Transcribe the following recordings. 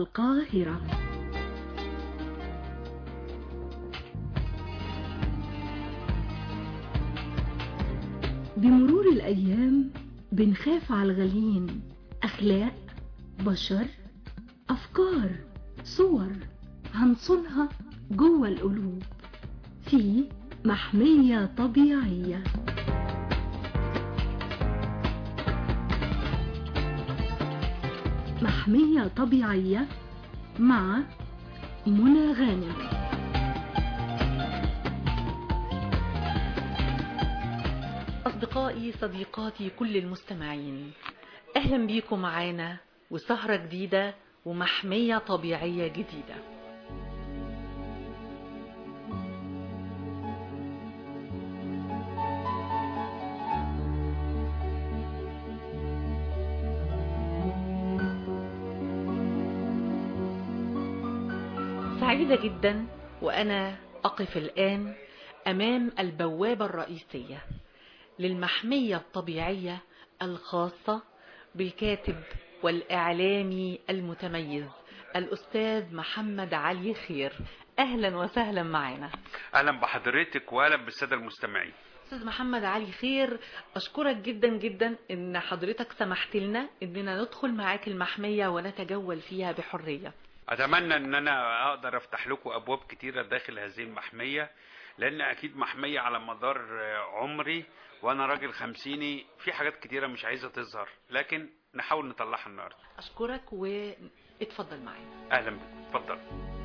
القاهرة بمرور الأيام بنخاف على الغاليين أخلاق بشر أفكار صور هنصونها جوه القلوب في محمية طبيعية محمية طبيعية مع منى غانم أصدقائي صديقاتي كل المستمعين أهلا بيكم معانا وسهرة جديدة ومحمية طبيعية جديدة سعيدة جدا وأنا أقف الآن أمام البوابة الرئيسية للمحمية الطبيعية الخاصة بالكاتب والإعلامي المتميز الأستاذ محمد علي خير أهلا وسهلا معنا اهلا بحضرتك واهلا بالساده المستمعين أستاذ محمد علي خير أشكرك جدا جدا إن حضرتك سمحت لنا إننا ندخل معاك المحمية ونتجول فيها بحرية اتمنى ان انا اقدر افتح لكم ابواب كتيره داخل هذه المحميه لان اكيد محميه على مدار عمري وانا راجل خمسيني في حاجات كتيره مش عايزه تظهر لكن نحاول نطلعها النهارده أشكرك واتفضل معانا اهلا بكم اتفضل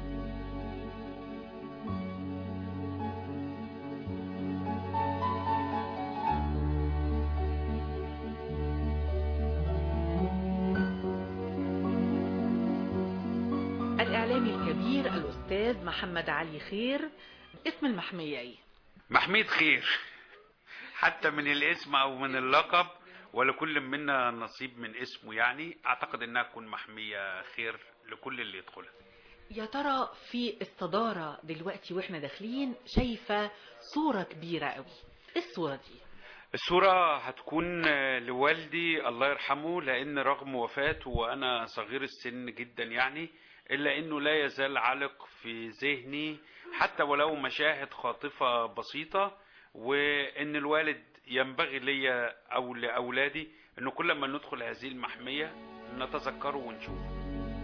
الإعلامي الكبير الأستاذ محمد علي خير اسم المحمية إيه؟ محمية خير حتى من الاسم او من اللقب ولكل منا نصيب من اسمه يعني اعتقد انها تكون محمية خير لكل اللي يدخلها يا ترى في الصدارة دلوقتي واحنا داخلين شايفة صورة كبيرة قوي ايه الصورة دي؟ الصورة هتكون لوالدي الله يرحمه لأن رغم وفاته وأنا صغير السن جدا يعني إلا أنه لا يزال علق في ذهني حتى ولو مشاهد خاطفة بسيطة وأن الوالد ينبغي لي أو لأولادي أنه كل ما ندخل هذه المحمية نتذكره ونشوفه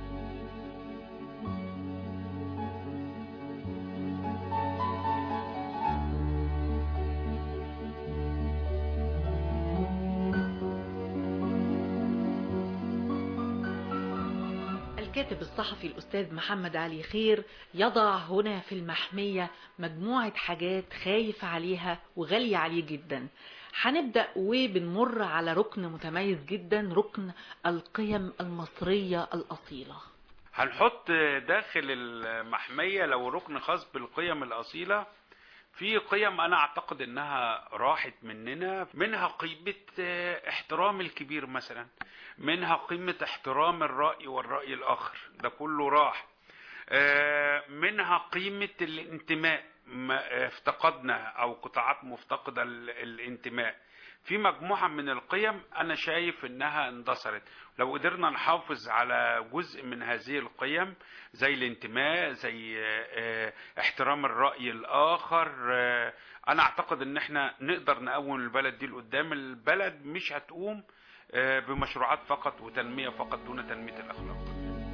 الكاتب الصحفي الأستاذ محمد علي خير يضع هنا في المحمية مجموعة حاجات خايف عليها وغالية عليه جدا هنبدأ وبنمر على ركن متميز جدا ركن القيم المصرية الأصيلة هنحط داخل المحمية لو ركن خاص بالقيم الأصيلة في قيم أنا أعتقد إنها راحت مننا منها قيمة احترام الكبير مثلا منها قيمة احترام الرأي والرأي الآخر ده كله راح منها قيمة الانتماء افتقدنا أو قطاعات مفتقدة الانتماء في مجموعة من القيم أنا شايف إنها اندثرت لو قدرنا نحافظ على جزء من هذه القيم زي الانتماء زي احترام الرأي الآخر أنا أعتقد إن إحنا نقدر نقوم البلد دي لقدام البلد مش هتقوم بمشروعات فقط وتنمية فقط دون تنمية الأخلاق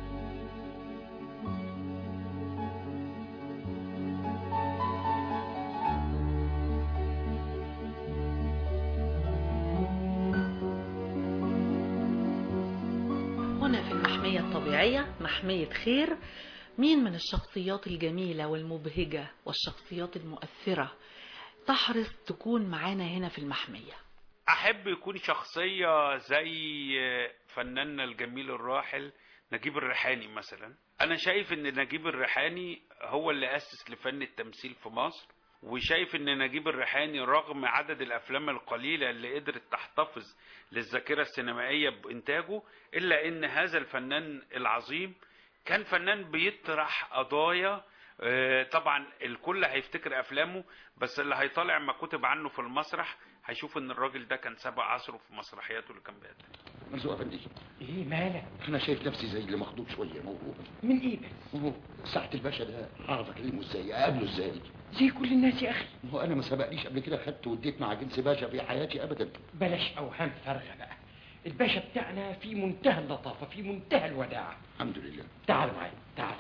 هنا في المحمية الطبيعية محمية خير مين من الشخصيات الجميلة والمبهجة والشخصيات المؤثرة تحرص تكون معانا هنا في المحمية احب يكون شخصية زي فناننا الجميل الراحل نجيب الريحاني مثلا انا شايف ان نجيب الريحاني هو اللي اسس لفن التمثيل في مصر وشايف ان نجيب الريحاني رغم عدد الافلام القليلة اللي قدرت تحتفظ للذاكرة السينمائية بانتاجه الا ان هذا الفنان العظيم كان فنان بيطرح قضايا طبعا الكل هيفتكر افلامه بس اللي هيطالع ما كتب عنه في المسرح هيشوف ان الراجل ده كان سبق عصره في مسرحياته اللي كان بيقدمها مرزوق افندي ايه مالك انا شايف نفسي زي اللي مخضوض شويه موهوب من ايه بس وهو ساعة الباشا ده هعرف اكلمه ازاي اقابله ازاي زي كل الناس يا اخي ما هو انا ما سبقليش قبل كده خدت واديت مع جنس باشا في حياتي ابدا بلاش اوهام فارغه بقى الباشا بتاعنا في منتهى اللطافه في منتهى الوداعه الحمد لله تعال معايا تعال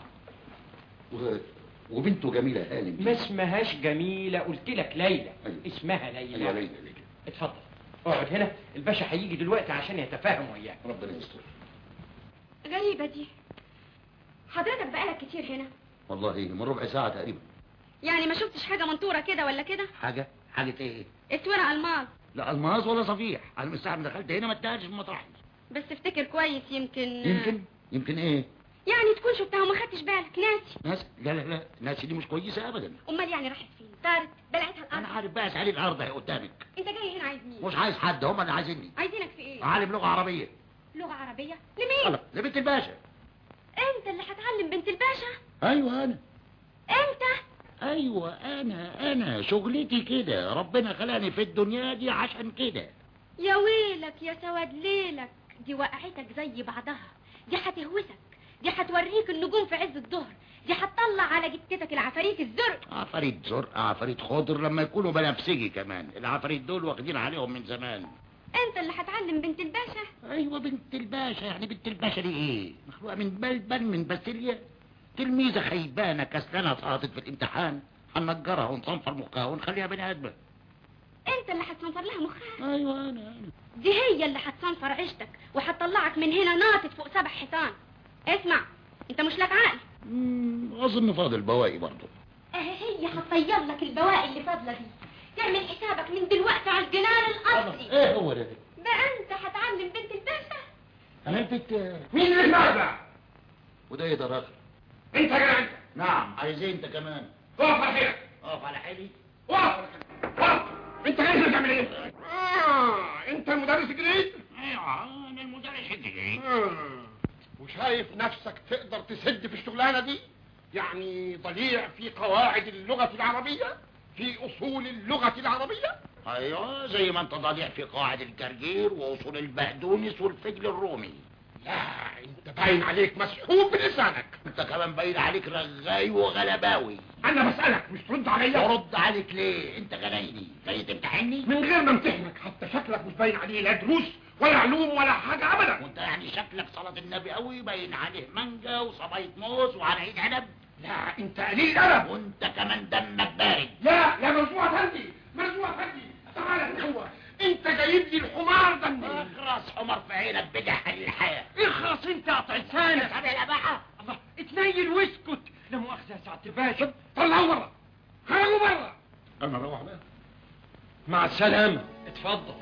و... وبنته جميله هانم دي. ما اسمهاش جميله قلت لك ليلى أيوة. اسمها ليلى ايوه ليلى ليلى اتفضل اقعد هنا الباشا هيجي دلوقتي عشان يتفاهم وياك ربنا يستر غريبة دي حضرتك بقالك كتير هنا والله من ربع ساعه تقريبا يعني ما شفتش حاجة منطورة كده ولا كده حاجه حاجه ايه اسورة الماس لا الماس ولا صفيح انا من ساعه ما دخلت هنا ما اتنقلش في مطرحي بس افتكر كويس يمكن يمكن يمكن ايه يعني تكون شفتها وما خدتش بالك ناسي ناس لا لا لا ناس دي مش كويسه ابدا امال يعني راحت فين طارت بلعتها انا الارض عارف بقى اسالي الارض اهي قدامك انت جاي هنا عايز مين مش عايز حد هم اللي عايزيني عايزينك في ايه عالم لغه عربيه لغة عربية لمين الله لبنت الباشا انت اللي هتعلم بنت الباشا ايوه انا انت ايوه انا انا شغلتي كده ربنا خلاني في الدنيا دي عشان كده يا ويلك يا سواد ليلك دي وقعتك زي بعضها دي هتهوسك دي هتوريك النجوم في عز الظهر دي هتطلع على جتتك العفاريت الزرق عفاريت زرق عفاريت خضر لما يكونوا بنفسجي كمان العفاريت دول واخدين عليهم من زمان انت اللي هتعلم بنت الباشا ايوه بنت الباشا يعني بنت الباشا دي ايه مخلوقه من بلبن من باسيليا تلميذه خيبانه كسلانه سقطت في الامتحان هننجرها ونصنفر مخها ونخليها بني ادمه انت اللي هتصنفر لها مخها ايوه انا انا دي هي اللي هتصنفر عيشتك وهتطلعك من هنا ناطط فوق سبع حيطان اسمع انت مش لك عقل مم، اظن فاضل بواقي برضه اهي هي هتطير لك البواقي اللي فاضله دي تعمل حسابك من دلوقتي على الجنان الاصلي ايه هو ده بقى انت هتعلم بنت الباشا انا بنت مين اللي معك بقى وده ايه ده راجل انت يا جدع انت نعم عايز ايه انت كمان اقف على حيلك اقف على حالي اقف اقف انت جاي هنا تعمل ايه اه انت المدرس الجديد ايوه انا المدرس الجديد آه. وشايف نفسك تقدر تسد في الشغلانه دي يعني ضليع في قواعد اللغه العربيه في اصول اللغه العربيه ايوه زي ما انت ضليع في قواعد الجرجير واصول البقدونس والفجل الرومي لا انت باين عليك مسحوب بلسانك انت كمان باين عليك رغاي وغلباوي انا بسالك مش ترد عليا ارد عليك ليه انت جنايني جاي تمتحني من غير ما امتحنك حتى شكلك مش باين عليه لا دروس ولا علوم ولا حاجه ابدا وانت يعني شكلك صلاة النبي قوي باين عليه مانجا وصباية موز وعلى ايد عنب لا انت قليل ادب وانت كمان دمك بارد لا يا مرزوع فندي مرزوع فندي تعالى انت هو انت جايب لي الحمار ده منين اخرس حمر في عينك بدحل الحياة اخرس انت يا قطع لسانك يا بقى الله اتنيل واسكت لا مؤاخذة يا سعادة الباشا طلعوا بره خرجوا بره انا اروح بقى مع السلامة اتفضل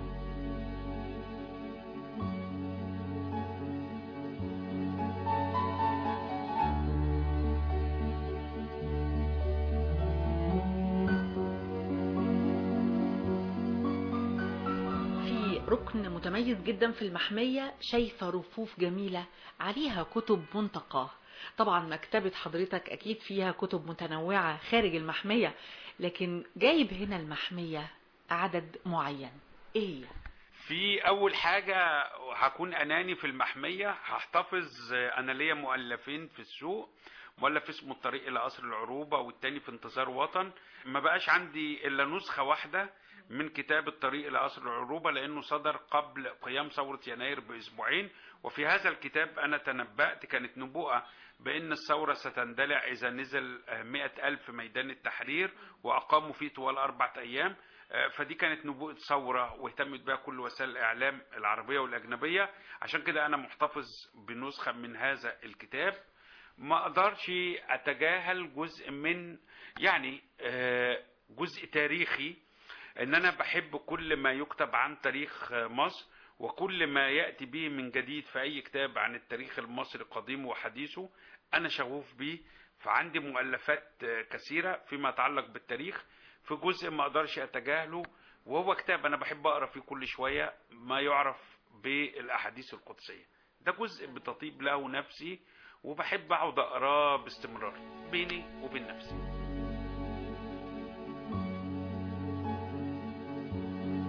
في ركن متميز جدا في المحمية شايفة رفوف جميلة عليها كتب منتقاه طبعا مكتبة حضرتك أكيد فيها كتب متنوعة خارج المحمية لكن جايب هنا المحمية عدد معين إيه هي؟ في اول حاجه هكون اناني في المحميه هحتفظ انا ليا مؤلفين في السوق مؤلف اسمه الطريق الى قصر العروبه والتاني في انتظار وطن ما بقاش عندي الا نسخه واحده من كتاب الطريق الى قصر العروبه لانه صدر قبل قيام ثوره يناير باسبوعين وفي هذا الكتاب انا تنبأت كانت نبوءه بان الثوره ستندلع اذا نزل مئة الف ميدان التحرير واقاموا فيه طوال اربعه ايام فدي كانت نبوءة ثورة واهتمت بها كل وسائل الإعلام العربية والأجنبية عشان كده أنا محتفظ بنسخة من هذا الكتاب ما أقدرش أتجاهل جزء من يعني آه، جزء تاريخي إن أنا بحب كل ما يكتب عن تاريخ مصر وكل ما يأتي به من جديد في أي كتاب عن التاريخ المصري قديمه وحديثه أنا شغوف به فعندي مؤلفات آه، كثيرة فيما يتعلق بالتاريخ في جزء ما اقدرش اتجاهله وهو كتاب انا بحب اقرا فيه كل شويه ما يعرف بالاحاديث القدسيه ده جزء بتطيب له نفسي وبحب اقعد اقراه باستمرار بيني وبين نفسي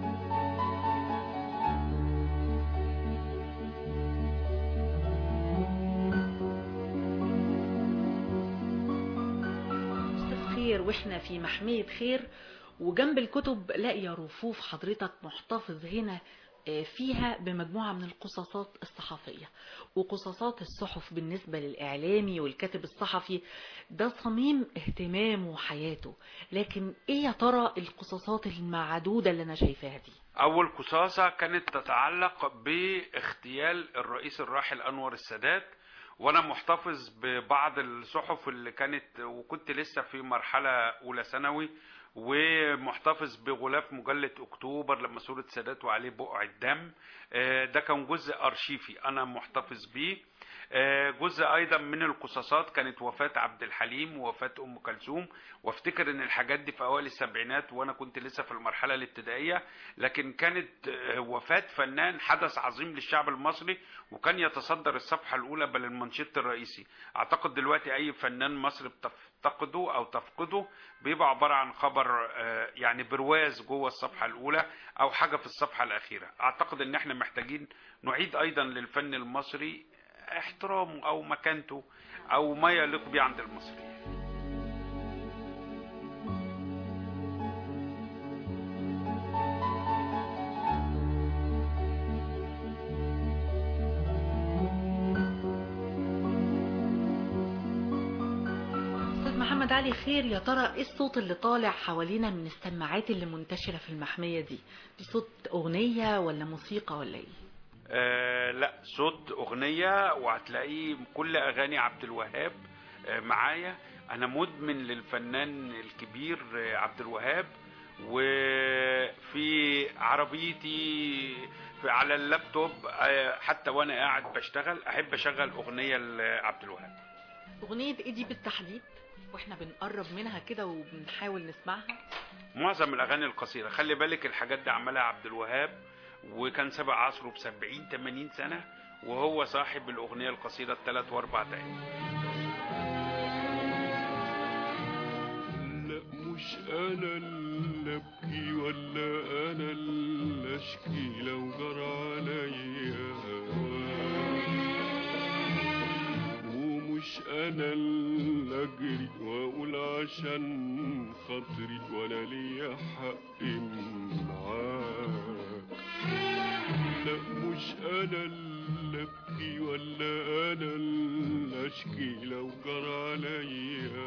يناير واحنا في محمية خير وجنب الكتب لاقيه رفوف حضرتك محتفظ هنا آه، فيها بمجموعة من القصاصات الصحفية وقصاصات الصحف بالنسبة للإعلامي والكاتب الصحفي ده صميم اهتمامه وحياته لكن ايه يا ترى القصاصات المعدودة اللي انا شايفاها دي أول قصاصة كانت تتعلق باغتيال الرئيس الراحل أنور السادات وأنا محتفظ ببعض الصحف اللي كانت وكنت لسه في مرحلة أولى ثانوي ومحتفظ بغلاف مجلة أكتوبر لما صورة سادات وعليه بقع الدم آه، ده كان جزء أرشيفي أنا محتفظ بيه آه، جزء ايضا من القصاصات كانت وفاة عبد الحليم ووفاة ام كلثوم وافتكر ان الحاجات دي في اوائل السبعينات وانا كنت لسه في المرحلة الابتدائية لكن كانت آه، وفاة فنان حدث عظيم للشعب المصري وكان يتصدر الصفحة الاولى بل المنشط الرئيسي اعتقد دلوقتي اي فنان مصري بتفتقده او تفقده بيبقى عبارة عن خبر آه، يعني برواز جوه الصفحة الاولى او حاجة في الصفحة الاخيرة اعتقد ان احنا محتاجين نعيد ايضا للفن المصري احترامه او مكانته او ما يليق به عند المصريين استاذ محمد علي خير يا ترى ايه الصوت اللي طالع حوالينا من السماعات اللي منتشرة في المحمية دي دي صوت اغنية ولا موسيقى ولا ايه آه لا صوت اغنيه وهتلاقيه كل اغاني عبد الوهاب آه معايا انا مدمن للفنان الكبير آه عبد الوهاب وفي عربيتي في على اللابتوب آه حتى وانا قاعد بشتغل احب اشغل اغنيه لعبد الوهاب اغنية ايه دي بالتحديد واحنا بنقرب منها كده وبنحاول نسمعها معظم الاغاني القصيره خلي بالك الحاجات دي عملها عبد الوهاب وكان سابق عصره ب 70 80 سنه وهو صاحب الاغنيه القصيره الثلاث واربع دقايق لا مش انا اللي ابكي ولا انا اللي اشكي لو جرى عليا هواك ومش انا اللي اجري واقول عشان خاطري ولا ليا حق معاك لا مش انا اللي ابكي ولا انا اللي اشكي لو جرى عليا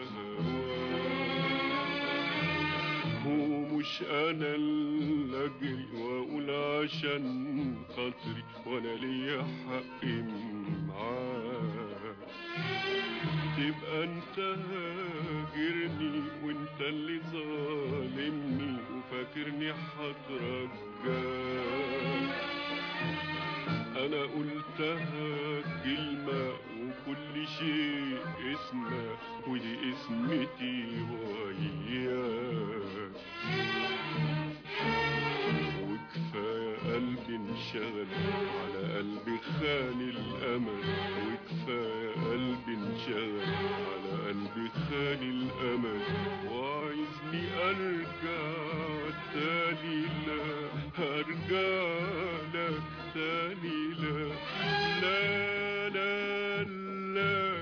هواك ومش انا اللي اجري واقول عشان خاطري وانا ليا حق معاك تبقى انت هاجرني وانت اللي ظالمني وفاكرني هترجاك انا قلتها كلمة وكل شيء اسمه ودي اسمتي وياك وكفاية قلبي انشغل على قلبي خان الأمل وكفاية قلبي انشغل على قلبي خان الأمل وعايزني أرجع تاني لا هرجع لك تاني لا لا لا لا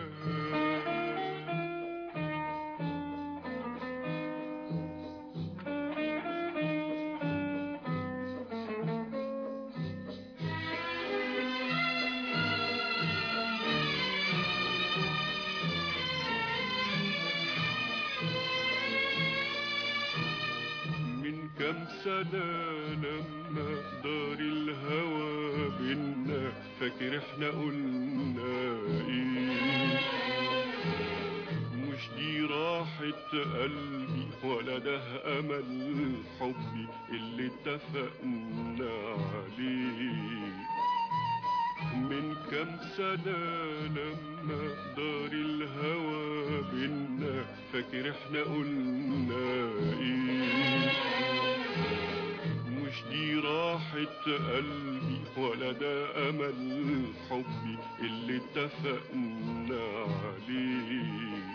من كم سنة لما دار الهوى بينا فاكر احنا قلنا ايه مش دي راحة قلبي ولا ده أمل حبي اللي اتفقنا عليه من كم سنة لما دار الهوى بينا فاكر احنا قلنا ايه مش دي راحة قلبي ولا ده أمل حبي اللي اتفقنا عليه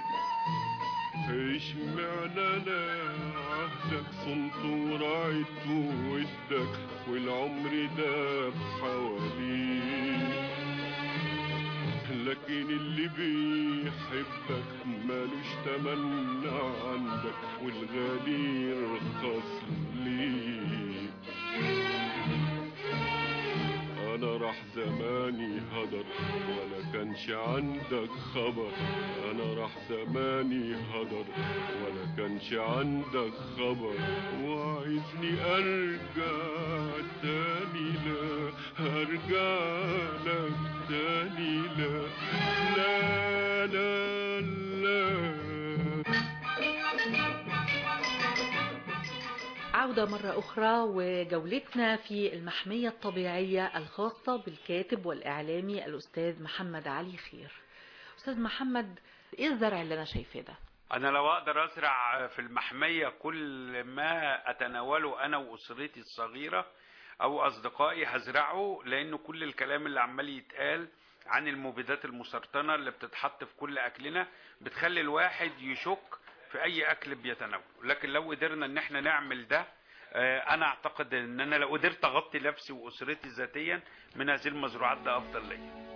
اشمعنى انا عهدك صنت ورعيت ودك والعمر ده حواليك لكن اللي بيحبك مالوش تمنى عندك والغالي يرخص ليك انا راح زماني هدر ولا كانش عندك خبر انا راح زماني هدر ولا كانش عندك خبر وعايزني ارجع تاني لا هرجع لك تاني لا لا لا لا عودة مرة أخرى وجولتنا في المحمية الطبيعية الخاصة بالكاتب والإعلامي الأستاذ محمد علي خير أستاذ محمد إيه الزرع اللي أنا شايفاه ده؟ انا لو اقدر ازرع في المحمية كل ما اتناوله انا واسرتي الصغيرة او اصدقائي هزرعه لانه كل الكلام اللي عمال يتقال عن المبيدات المسرطنة اللي بتتحط في كل اكلنا بتخلي الواحد يشك في اي اكل بيتناوله لكن لو قدرنا ان احنا نعمل ده آه، انا اعتقد ان انا لو قدرت اغطي نفسي واسرتي ذاتيا من هذه المزروعات ده افضل ليا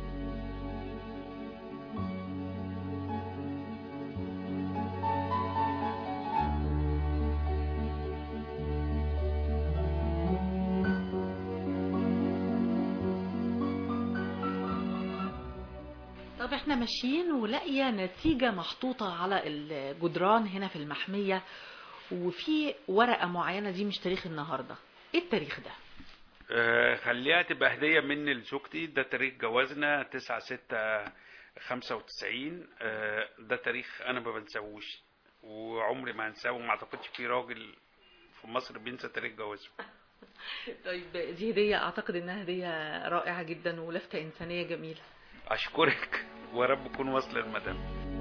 طب احنا ماشيين ولاقيه نتيجة محطوطة على الجدران هنا في المحمية وفي ورقة معينة دي مش تاريخ النهاردة ايه التاريخ ده؟ آه، خليها تبقى هدية مني لزوجتي ده تاريخ جوازنا 9 6 95 آه، ده تاريخ انا ما بنساهوش وعمري ما هنساه وما اعتقدش في راجل في مصر بينسى تاريخ جوازه طيب دي هدية اعتقد انها هدية رائعة جدا ولفتة انسانية جميلة اشكرك ورب تكون واصله المدام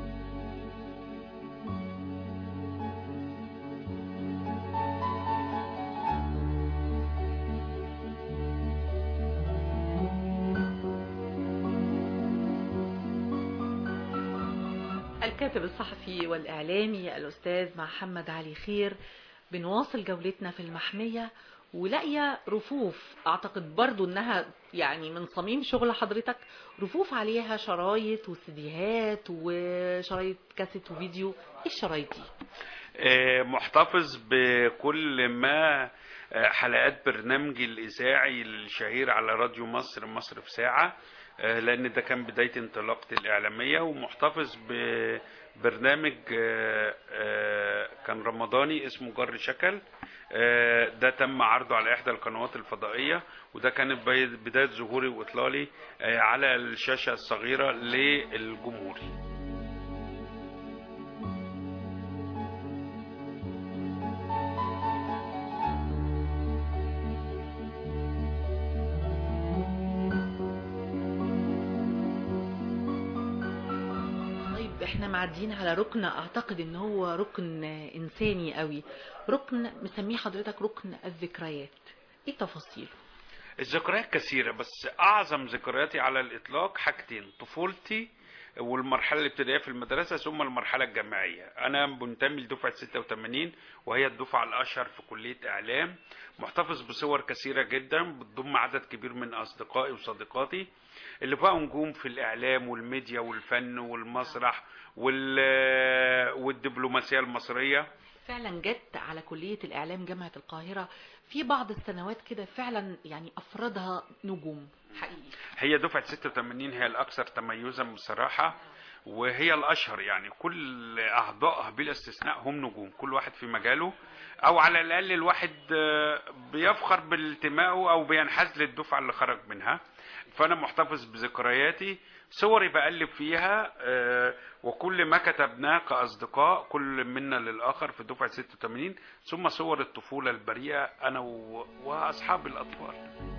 الكاتب الصحفي والإعلامي الأستاذ محمد علي خير بنواصل جولتنا في المحمية ولاقية رفوف أعتقد برضو إنها يعني من صميم شغل حضرتك رفوف عليها شرايط وسيديهات وشرايط كاسيت وفيديو إيه الشرايط دي؟ آه، محتفظ بكل ما آه، حلقات برنامجي الإذاعي الشهير على راديو مصر مصر في ساعة آه، لأن ده كان بداية انطلاقتي الإعلامية ومحتفظ ببرنامج آه، آه، كان رمضاني اسمه جر شكل آه، ده تم عرضه على إحدى القنوات الفضائية وده كانت بي- بداية ظهوري وإطلالي آه، على الشاشة الصغيرة للجمهور طيب احنا معديين على ركن اعتقد ان هو ركن انساني قوي ركن مسميه حضرتك ركن الذكريات ايه تفاصيله الذكريات كثيرة بس أعظم ذكرياتي على الإطلاق حاجتين طفولتي والمرحلة الابتدائية في المدرسة ثم المرحلة الجامعية أنا منتمي لدفعة 86 وهي الدفعة الأشهر في كلية إعلام محتفظ بصور كثيرة جدا بتضم عدد كبير من أصدقائي وصديقاتي اللي بقوا نجوم في الإعلام والميديا والفن والمسرح وال... والدبلوماسية المصرية فعلا جت على كلية الإعلام جامعة القاهرة في بعض السنوات كده فعلا يعني أفرادها نجوم حقيقي هي دفعة 86 هي الأكثر تميزا بصراحة وهي الأشهر يعني كل أعضائها بلا استثناء هم نجوم كل واحد في مجاله أو على الأقل الواحد آه، بيفخر بانتمائه أو بينحاز للدفعة اللي خرج منها فأنا محتفظ بذكرياتي صوري بقلب فيها آه، وكل ما كتبناه كأصدقاء كل منا للآخر في دفعة 86 ثم صور الطفولة البريئة أنا و- وأصحاب الأطفال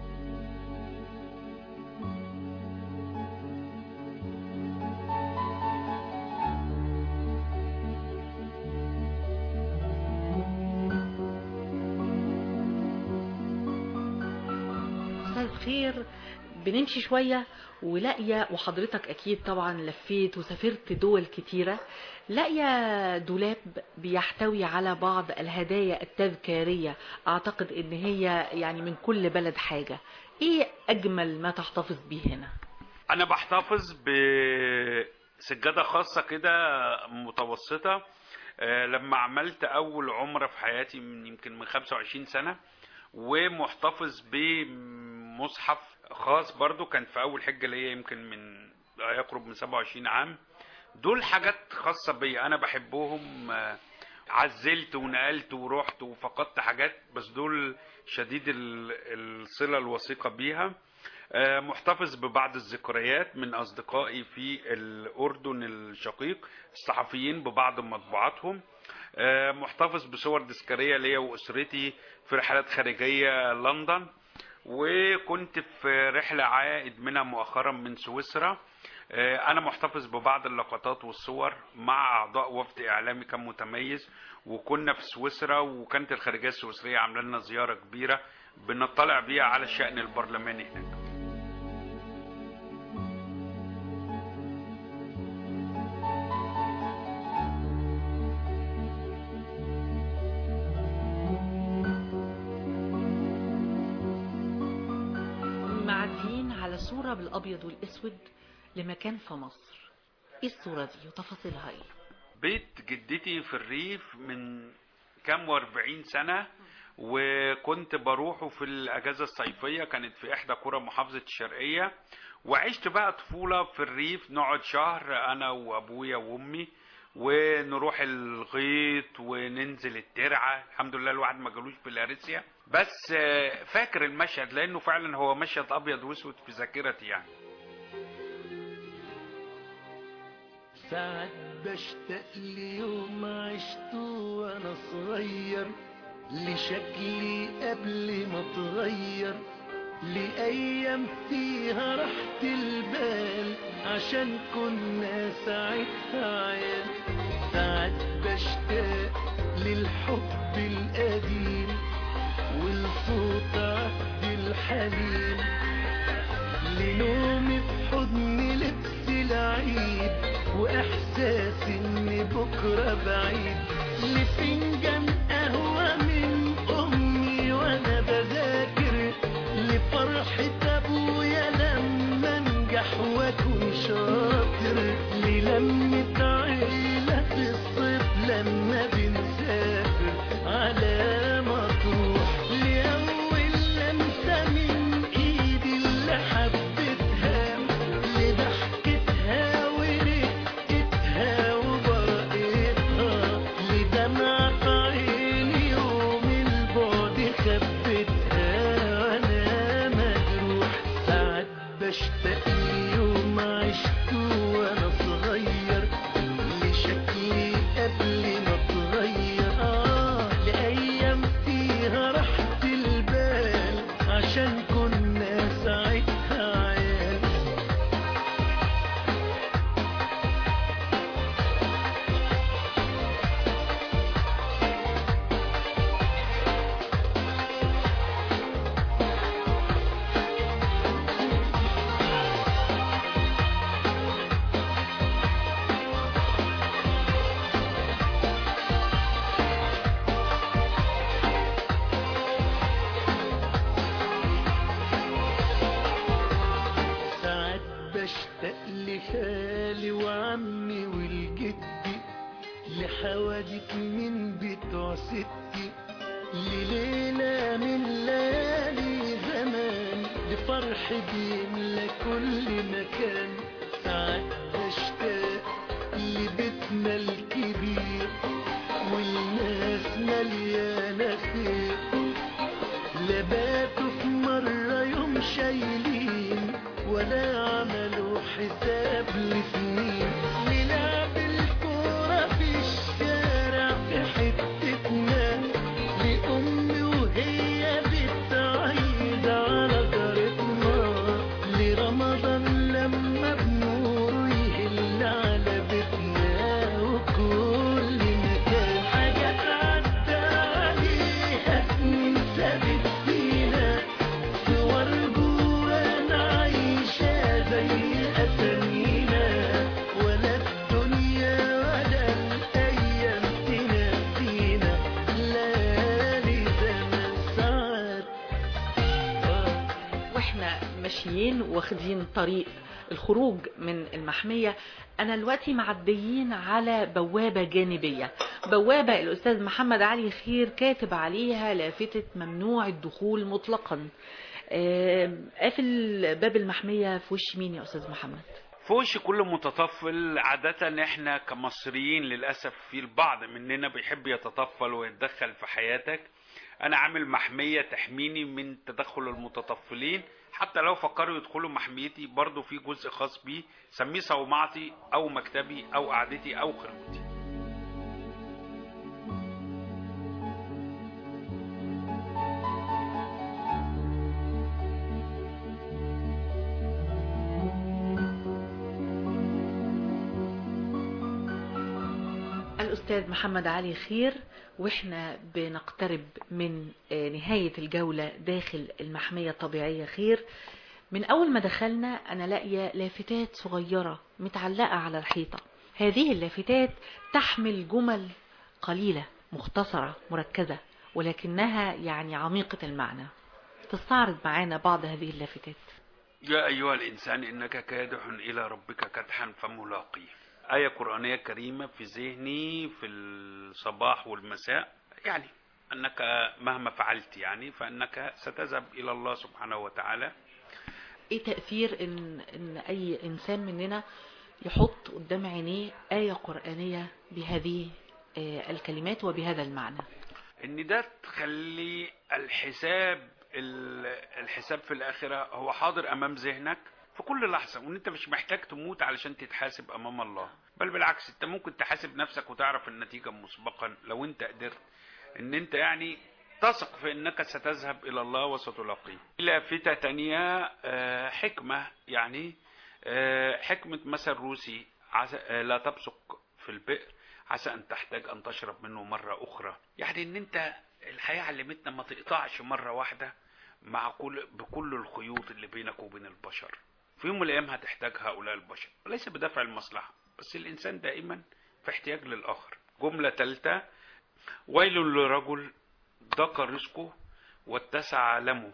أستاذ خير بنمشي شوية ولاقية وحضرتك أكيد طبعا لفيت وسافرت دول كتيرة لاقية دولاب بيحتوي على بعض الهدايا التذكارية أعتقد إن هي يعني من كل بلد حاجة إيه أجمل ما تحتفظ بيه هنا؟ انا بحتفظ ب سجادة خاصة كده متوسطة آه، لما عملت أول عمرة في حياتي من يمكن من 25 سنة ومحتفظ بمصحف خاص برضو كان في أول حجة ليا يمكن من يقرب من 27 عام دول حاجات خاصة بي أنا بحبهم آه، عزلت ونقلت ورحت وفقدت حاجات بس دول شديد ال- الصلة الوثيقة بيها آه، محتفظ ببعض الذكريات من أصدقائي في الأردن الشقيق الصحفيين ببعض مطبوعاتهم آه، محتفظ بصور تذكارية ليا وأسرتي في رحلات خارجية لندن وكنت في رحلة عائد منها مؤخرا من سويسرا آه، أنا محتفظ ببعض اللقطات والصور مع أعضاء وفد إعلامي كان متميز وكنا في سويسرا وكانت الخارجية السويسرية عاملة لنا زيارة كبيرة بنطلع بيها على الشأن البرلماني هناك معديين على صورة بالأبيض والأسود لمكان في مصر ايه الصورة دي وتفاصيلها ايه بيت جدتي في الريف من كام واربعين سنة وكنت بروحه في الأجازة الصيفية كانت في إحدى قرى محافظة الشرقية وعشت بقى طفولة في الريف نقعد شهر أنا وأبويا وأمي ونروح الغيط وننزل الترعة الحمد لله الواحد ما جالوش بالاريسيا بس آه، فاكر المشهد لأنه فعلا هو مشهد أبيض وأسود في ذاكرتي يعني ساعات بشتاق ليوم عشته وانا صغير لشكلي قبل ما اتغير لأيام فيها راحة البال عشان كنا ساعتها عيال ساعات بشتاق للحب القديم والصوت عبد الحليم لنومي في حضن لبس العيد واحساس ان بكره بعيد لفنجان قهوه من امي وانا بذاكر لفرحه ابويا لما انجح واكون شاطر للمه عيله في الصيف لما بنسافر على مطروح لاول لمسه من ايدي اللي حبيتها لضحكتها ورقتها وبرقتها لدمعة عيني يوم البعد خبتها وانا مجروح ساعات بشتاق ليوم عشته وانا صغير لشكلي قبل ما اتغير اه لايام فيها راحة البال عشان كنا ساعتها عيال ساعات بشتاق لخالي وعمي والجدي لحوادث من بتوع ستي لليلة من ليالي زمان لفرح بيملى كل مكان ساعات بشتاق لبيتنا الكبير والناس مليانة خير لباتوا في مرة يوم شايلين ولا عملوا حساب لسنين نلعب الكورة في الشارع في حتتنا لأمي وهي بتعيد على جارتنا لرمضان لما بنور يهل على بيتنا وكل مكان حاجات عدى عليها سنين ثابت فينا صور جوانا عايشة زي أسامينا ولا الدنيا ولا الأيام تنسينا ليالي زمان ساعات واحنا ماشيين واخدين طريق الخروج من المحمية أنا دلوقتي معديين على بوابة جانبية بوابة الأستاذ محمد علي خير كاتب عليها لافتة ممنوع الدخول مطلقا آه، قافل باب المحمية في وش مين يا أستاذ محمد؟ في وش كل متطفل عادة احنا كمصريين للأسف في البعض مننا بيحب يتطفل ويتدخل في حياتك أنا عامل محمية تحميني من تدخل المتطفلين حتى لو فكروا يدخلوا محميتي برضو في جزء خاص بيه سميه صومعتي أو مكتبي أو قعدتي أو خلوتي الأستاذ محمد علي خير وإحنا بنقترب من آه، نهاية الجولة داخل المحمية الطبيعية خير من أول ما دخلنا أنا لاقية لافتات صغيرة متعلقة على الحيطة هذه اللافتات تحمل جمل قليلة مختصرة مركزة ولكنها يعني عميقة المعنى تستعرض معانا بعض هذه اللافتات يا أيها الإنسان إنك كادح إلى ربك كدحا فملاقيه آية قرآنية كريمة في ذهني في الصباح والمساء يعني أنك مهما فعلت يعني فأنك ستذهب إلى الله سبحانه وتعالى ايه تأثير ان, إن اي انسان مننا يحط قدام عينيه آية قرآنية بهذه آه، الكلمات وبهذا المعنى ان ده تخلي الحساب ال- الحساب في الاخره هو حاضر امام ذهنك في كل لحظه وان انت مش محتاج تموت علشان تتحاسب امام الله بل بالعكس انت ممكن تحاسب نفسك وتعرف النتيجه مسبقا لو انت قدرت ان انت يعني تثق في انك ستذهب الى الله وستلاقيه لافتة تانية آه، حكمة يعني آه، حكمة مثل روسي عسى- آه، لا تبصق في البئر عسى ان تحتاج ان تشرب منه مرة اخرى يعني ان انت الحياة علمتنا ما تقطعش مرة واحدة مع كل بكل الخيوط اللي بينك وبين البشر في يوم من الايام هتحتاج هؤلاء البشر وليس بدافع المصلحة بس الانسان دائما في احتياج للاخر جملة ثالثة ويل لرجل ضاق رزقه واتسع علمه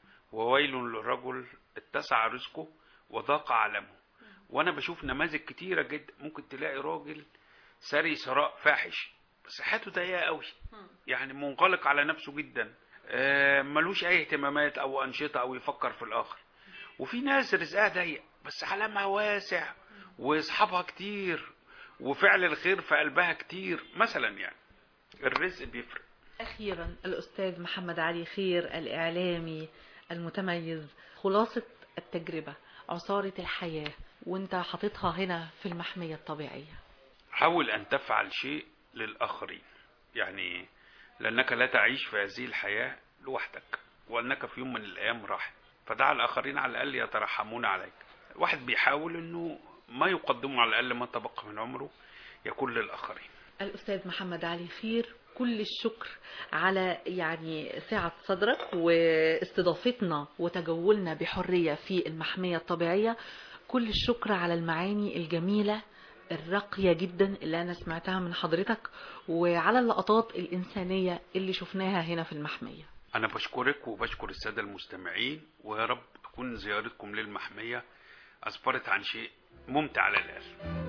وويل للرجل اتسع رزقه وضاق علمه وانا بشوف نماذج كتيرة جدا ممكن تلاقي راجل سري ثراء فاحش بس حياته ضيقة قوي يعني منغلق على نفسه جدا آه، ملوش اي اهتمامات او انشطة او يفكر في الاخر وفي ناس رزقها ضيق بس عالمها واسع واصحابها كتير وفعل الخير في قلبها كتير مثلا يعني الرزق بيفرق أخيرا الأستاذ محمد علي خير الإعلامي المتميز خلاصة التجربة عصارة الحياة وانت حاططها هنا في المحمية الطبيعية حاول أن تفعل شيء للآخرين يعني لأنك لا تعيش في هذه الحياة لوحدك وأنك في يوم من الأيام راح فدع الآخرين على الأقل يترحمون عليك الواحد بيحاول أنه ما يقدمه على الأقل ما تبقى من عمره يكون للآخرين الأستاذ محمد علي خير كل الشكر على يعني سعة صدرك واستضافتنا وتجولنا بحرية في المحمية الطبيعية كل الشكر على المعاني الجميلة الراقية جدا اللي أنا سمعتها من حضرتك وعلى اللقطات الإنسانية اللي شفناها هنا في المحمية أنا بشكرك وبشكر السادة المستمعين ويا رب تكون زيارتكم للمحمية أسفرت عن شيء ممتع على الأقل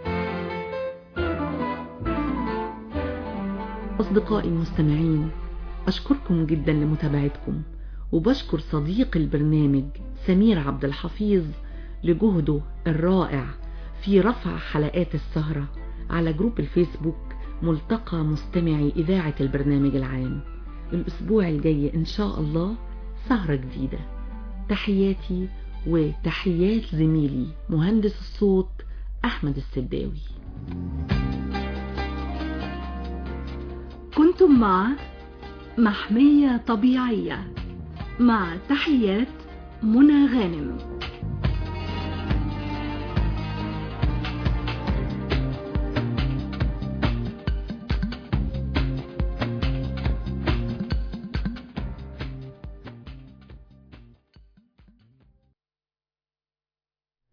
أصدقائي المستمعين أشكركم جدا لمتابعتكم وبشكر صديق البرنامج سمير عبد الحفيظ لجهده الرائع في رفع حلقات السهرة على جروب الفيسبوك ملتقى مستمعي إذاعة البرنامج العام الأسبوع الجاي إن شاء الله سهرة جديدة تحياتي وتحيات زميلي مهندس الصوت أحمد السداوي كنتم مع محمية طبيعية مع تحيات منى غانم